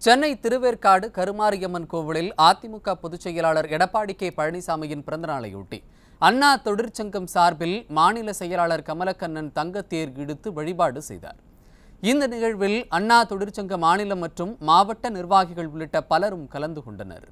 சென்னை திருவேற்காடு கருமாரியம்மன் கோவிலில் அதிமுக பொதுச் செயலாளர் எடப்பாடி கே பழனிசாமியின் பிறந்தநாளையொட்டி அண்ணா தொழிற்சங்கம் சார்பில் மாநில செயலாளர் கமலக்கண்ணன் தங்கத்தேர் இழுத்து வழிபாடு செய்தார் இந்த நிகழ்வில் அண்ணா தொழிற்சங்க மாநில மற்றும் மாவட்ட நிர்வாகிகள் உள்ளிட்ட பலரும் கலந்து கொண்டனர்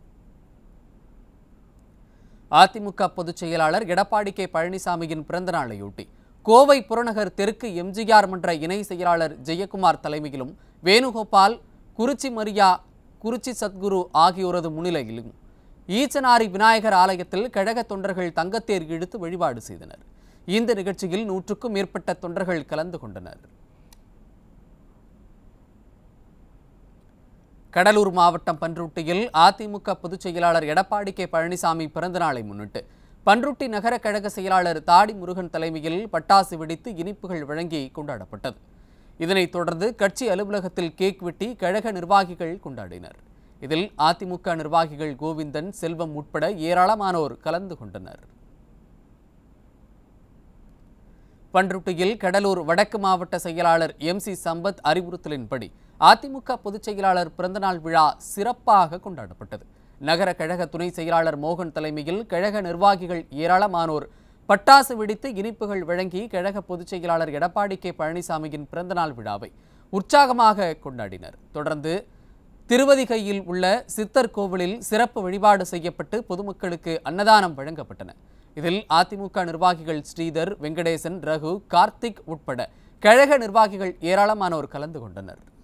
அதிமுக பொதுச் செயலாளர் எடப்பாடி கே பழனிசாமியின் பிறந்தநாளையொட்டி கோவை புறநகர் தெற்கு எம்ஜிஆர் மன்ற இணை செயலாளர் ஜெயக்குமார் தலைமையிலும் வேணுகோபால் குறிச்சி மரியா குறிச்சி சத்குரு ஆகியோரது முன்னிலையிலும் ஈச்சனாரி விநாயகர் ஆலயத்தில் கழக தொண்டர்கள் தங்கத்தேர் இழுத்து வழிபாடு செய்தனர் இந்த நிகழ்ச்சியில் நூற்றுக்கும் மேற்பட்ட தொண்டர்கள் கலந்து கொண்டனர் கடலூர் மாவட்டம் பன்ருட்டியில் அதிமுக பொதுச் செயலாளர் எடப்பாடி கே பழனிசாமி பிறந்தநாளை முன்னிட்டு பன்ருட்டி நகர கழக செயலாளர் தாடி முருகன் தலைமையில் பட்டாசு வெடித்து இனிப்புகள் வழங்கி கொண்டாடப்பட்டது இதனைத் தொடர்ந்து கட்சி அலுவலகத்தில் கேக் வெட்டி கழக நிர்வாகிகள் கொண்டாடினர் இதில் அதிமுக நிர்வாகிகள் கோவிந்தன் செல்வம் உட்பட ஏராளமானோர் கலந்து கொண்டனர் பன்ருட்டியில் கடலூர் வடக்கு மாவட்ட செயலாளர் எம் சி சம்பத் அறிவுறுத்தலின்படி அதிமுக பொதுச் செயலாளர் பிறந்தநாள் விழா சிறப்பாக கொண்டாடப்பட்டது நகர கழக துணை செயலாளர் மோகன் தலைமையில் கழக நிர்வாகிகள் ஏராளமானோர் பட்டாசு வெடித்து இனிப்புகள் வழங்கி கழக பொதுச் செயலாளர் எடப்பாடி கே பழனிசாமியின் பிறந்தநாள் விழாவை உற்சாகமாக கொண்டாடினர் தொடர்ந்து திருவதிகையில் உள்ள சித்தர் கோவிலில் சிறப்பு வழிபாடு செய்யப்பட்டு பொதுமக்களுக்கு அன்னதானம் வழங்கப்பட்டன இதில் அதிமுக நிர்வாகிகள் ஸ்ரீதர் வெங்கடேசன் ரகு கார்த்திக் உட்பட கழக நிர்வாகிகள் ஏராளமானோர் கலந்து கொண்டனர்